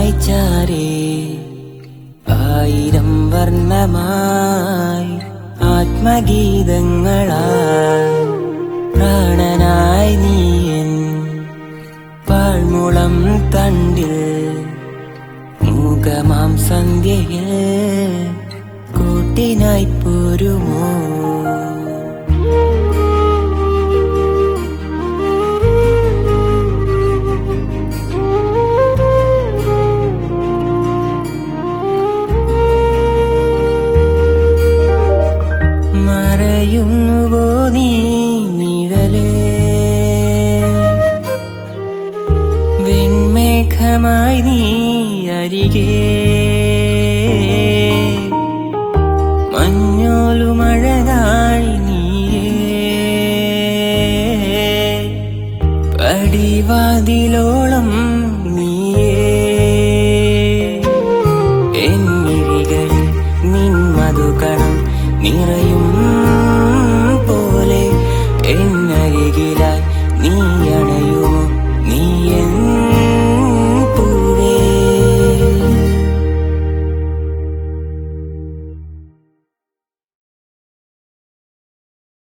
നിഴലായി ചാരേ ആയിരം വർണ്ണമായി ആത്മഗീതങ്ങളാൽ പ്രാണനായി നീയൻ പാഴ്മുളം തണ്ടിൽ മൂകമാം സന്ധ്യയിൽ കൂട്ടിനായി പോരുമോ മറയുന്നുവോ നീ നിഴലേ വെൺമേഘമായി നീ അരികേ മഞ്ഞോലുമഴകായി നീയേ പടിവാതിലോ